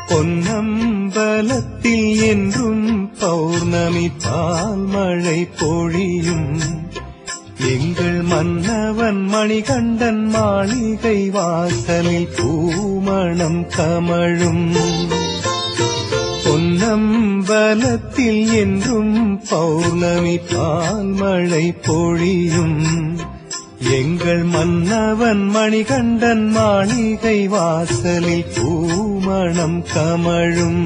பொன்னம்பலத்தில் என்றும் பௌர்ணமி பால் மழை பொழியும் எங்கள் மன்னவன் மணிகண்டன் மாளிகை வாசலில் பூமணம் கமழும் பொன்னம்பலத்தில் என்றும் பௌர்ணமி பால் மழை பொழியும் எங்கள் மன்னவன் மணிகண்டன் மாளிகை வாசலில் பூமணம் கமழும்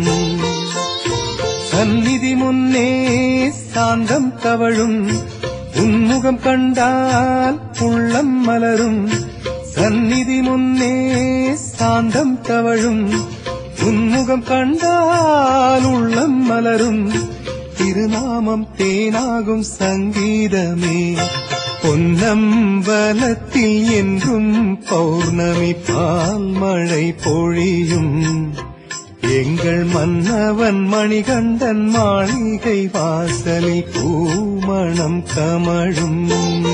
சந்நிதி முன்னே சாந்தம் தவழும் உன்முகம் கண்டால் உள்ளம் மலரும் சந்நிதி முன்னே சாந்தம் தவழும் உன்முகம் கண்டால் உள்ளம் மலரும் திருநாமம் தேனாகும் சங்கீதமே பொன்னம்பலத்தில் என்றும் பௌர்ணமி பால் மழை பொழியும் எங்கள் மன்னவன் மணிகண்டன் மாளிகை வாசலில் பூமணம் கமழும்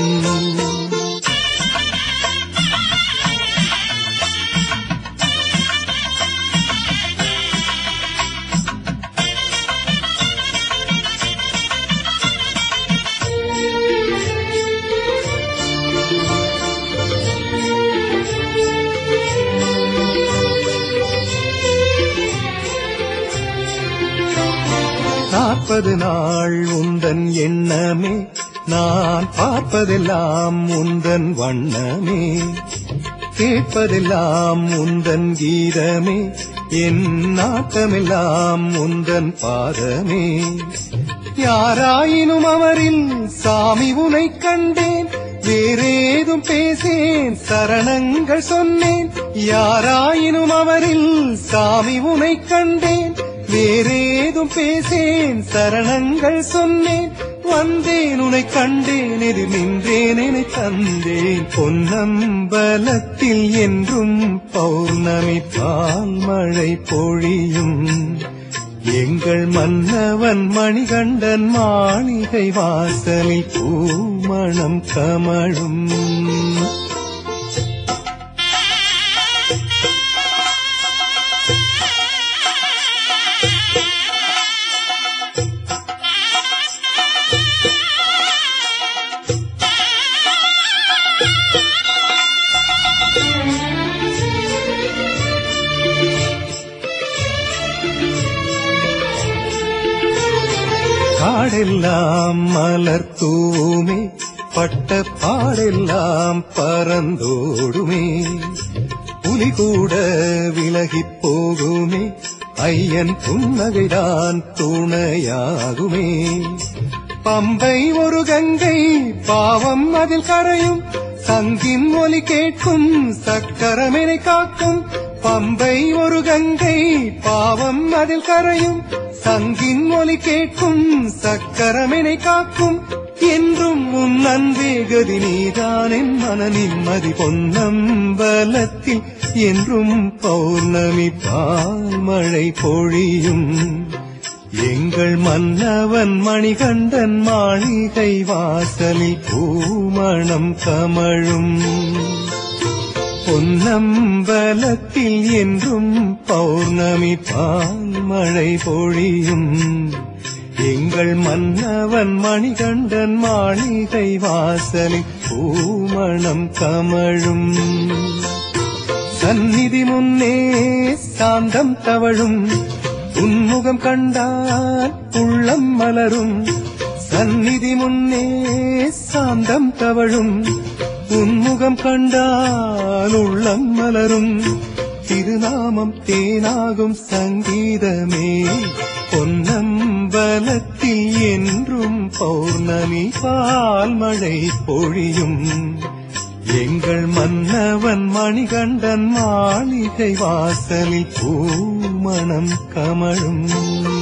நாற்பது நாள் உந்தன் எண்ணமே நான் பார்ப்பதெல்லாம் உந்தன் வண்ணமே கேட்பதெல்லாம் உந்தன் கீதமே என் நாட்டமெல்லாம் உந்தன் பாதமே யாராயினும் அவரில் சாமி உனை கண்டேன் வேறேதும் பேசேன் சரணங்கள் சொன்னேன் யாராயினும் அவரில் சாமி உனை கண்டேன் வேறேதும் பேசேன் சரணங்கள் சொன்னேன் வந்தேன் உனை கண்டேன் எதிர் நின்றேன் என தந்தேன் பொன்னம்பலத்தில் என்றும் பௌர்ணமி பால் மழை பொழியும் எங்கள் மன்னவன் மணிகண்டன் மாளிகை வாசலில் பூமணம் கமழும் காடெல்லாம் மலர் தூவுமே பட்ட பாடெல்லாம் பறந்தோடுமே புலி கூட விலகிப் போகுமே ஐயன் புன்னகைதான் துணையாகுமே பம்பை ஒரு கங்கை பாவம் அதில் கரையும் சங்கின் ஒலி கேட்கும் சக்கரமெனை காக்கும் பம்பை ஒரு கங்கை பாவம் அதில் கரையும் சங்கின் ஒலி கேட்கும் சக்கரமெனை காக்கும் என்றும் உன் அன்பே கதி நீதான் என் மன நிம்மதி பொன்னம்பலத்தில் என்றும் பௌர்ணமி பால் மழை பொழியும் எங்கள் மன்னவன் மணிகண்டன் மாளிகை வாசலில் பூமணம் கமழும் பொன்னம்பலத்தில் என்றும் பௌர்ணமி பால் மழை பொழியும் எங்கள் மன்னவன் மணிகண்டன் மாளிகை வாசலில் பூமணம் கமழும் சந்நிதி முன்னே சாந்தம் தவழும் உன்முகம் கண்டால் உள்ளம் மலரும் சந்நிதி முன்னே சாந்தம் தவழும் உன்முகம் கண்டால் உள்ளம் மலரும் திருநாமம் தேனாகும் சங்கீதமே பொன்னம்பலத்தில் என்றும் பௌர்ணமி பால் மழை பொழியும் எங்கள் மன்னவன் மணிகண்டன் மாளிகை வாசலில் பூமணம் கமழும்